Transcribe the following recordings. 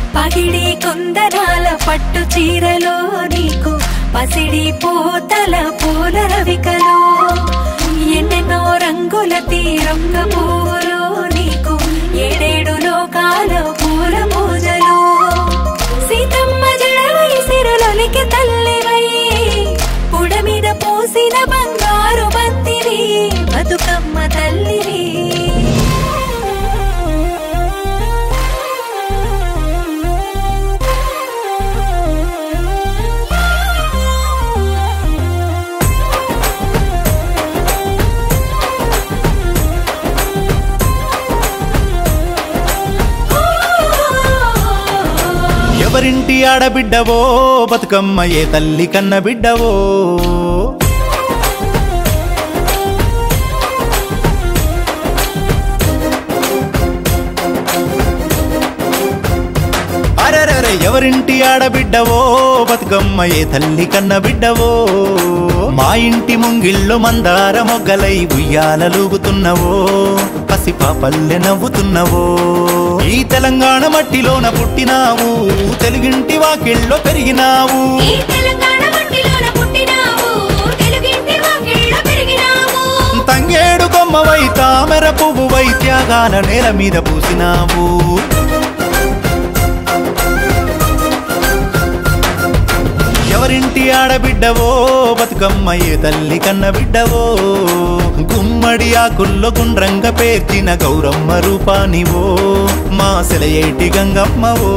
పగిడి కుందనాల పట్టు చీరలో నీకు పసిడి పూతల పూల రవికలో ఎన్నెన్నో రంగుల తీరంగ పూలో నీకు ఏడేడు లోకాల పూల పూజలో సీతమ్మ జడవై సిరులొలికి తల్లివై పుడ మీద పోసిన బంగారు బంతివి బతుకమ్మ తల్లివి ఎవరింటి ఆడబిడ్డవో బతుకమ్మ ఏ తల్లి కన్న బిడ్డవో అరెరెరె ఎవరింటి ఆడబిడ్డవో బతుకమ్మ ఏ తల్లి కన్న బిడ్డవో మా ఇంటి ముంగిళ్ళు మందార మొగ్గలై ఉయ్యాలలూగుతున్నవో పసిపాపల్లె నవ్వుతున్నవో ఈ తెలంగాణ మట్టిలోన పుట్టినావు తెలుగింటి వాకిళ్ళో పెరిగినావు ఈ తెలంగాణ మట్టిలోన పుట్టినావు తెలుగింటి వాకిళ్ళ పెరిగినావు తంగేడు కొమ్మవై తామెర పువ్వువై త్యాగాల నేల మీద పూసినావు ఎవరింటి ఆడబిడ్డవో బతుకమ్మ ఏ తల్లి కన్న బిడ్డవో గుమ్మడి ఆకుల్లో గుండ్రంగ పేర్చిన గౌరమ్మ రూపానివో మా సెలయేటి గంగమ్మవో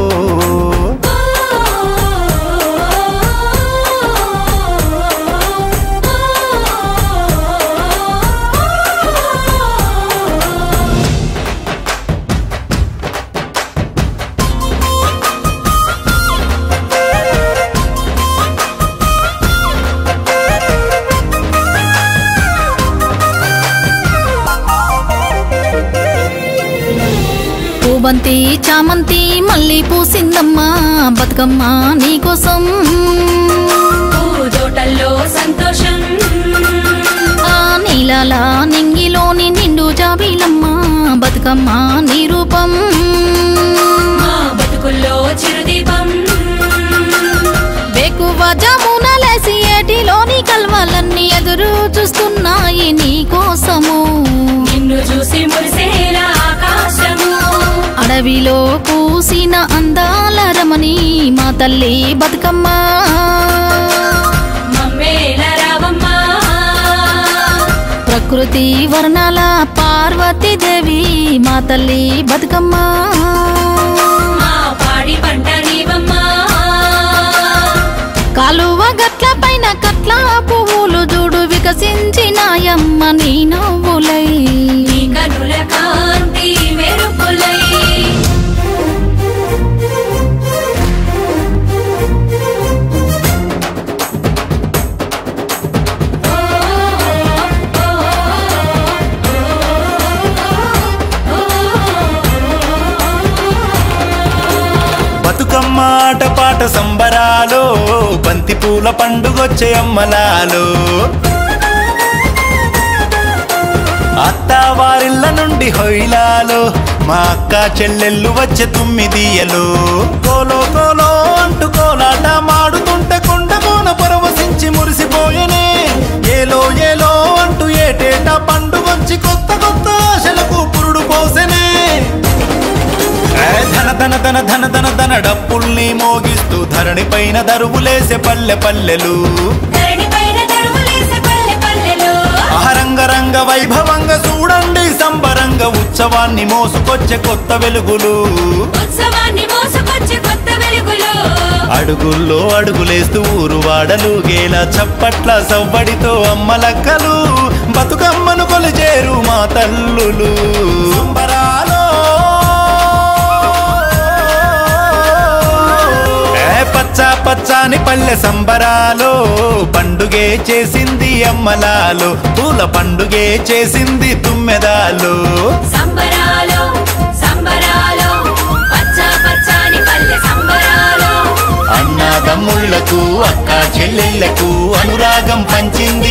పూబంతి చామంతి మళ్ళీ పూసిందమ్మా బతుకమ్మ నీకోసం పూజోటల్లో సంతోషం ఆ నీలాల నింగిలోని నిండు జాబీలమ్మ బతుకమ్మ నీ రూపం మా బతుకుల్లో చిరుదీపం బేకువ జమునలేసి ఏటిలోని కల్వలన్నీ ఎదురు చూస్తున్నాయి నీ కోసము నిన్ను చూసి మురిసేలా ఆకాశము అడవిలో పూసిన అందాల రమణి మా తల్లి బతుకమ్మ మమ్మేల రావమ్మా ప్రకృతి వర్ణాల పార్వతీదేవి మా తల్లి బతుకమ్మ మా పాడి పంట నీవమ్మా కాలువ గట్ల పైన కట్ల పువ్వులు చూడు వికసించినాయమ్మ నీ నవ్వులై నీ కనుల కాంతి మెరుపులై బతుకమ్మ ఆట పాట సంబరాలో బంతి పూల పండుగొచ్చే అమ్మలాలో అత్త వారిళ్ళ నుండి హొయిలాలో మా అక్క చెల్లెళ్ళు వచ్చే తుమ్మిదియలో కోలో కోలో అంటూ కోలాట మాడుతుంటే కొండ కోన పరవశించి మురిసిపోయనే ఏలో ఏలో అంటూ ఏటేటా పండుగొచ్చి కొత్త కొత్త ఆశలకు పురుడు పోసెనే ఏ ధన ధన ధన ధన ధన ధన డప్పుల్ని మోగిస్తూ ధరణి పైన దరువులేసే పల్లె పల్లెలు ధరణి పైన దరువులేసే పల్లె పల్లెలు ఆహరంగ రంగ వైభవంగా చూడండి సంబరంగ ఉత్సవాన్ని మోసుకొచ్చే కొత్త వెలుగులు ఉత్సవాన్ని మోసుకొచ్చే కొత్త వెలుగులు అడుగుల్లో అడుగులేస్తూ ఊరు వాడలు గేల చప్పట్ల సవ్వడితో అమ్మలక్కలు బతుకమ్మను కొలిచేరు మా తల్లులు సంబరాలో ఏ పచ్చ పచ్చాని పల్లె సంబరాలో పండుగే చేసింది అమ్మలాలో పూల పండుగే చేసింది తుమ్మెదాలో సంబరాలు సంబరాలు పచ్చ పచ్చని పల్లె సంబరాలు అన్నదమ్ముళ్లకు అక్క చెల్లెళ్లకు అనురాగం పంచింది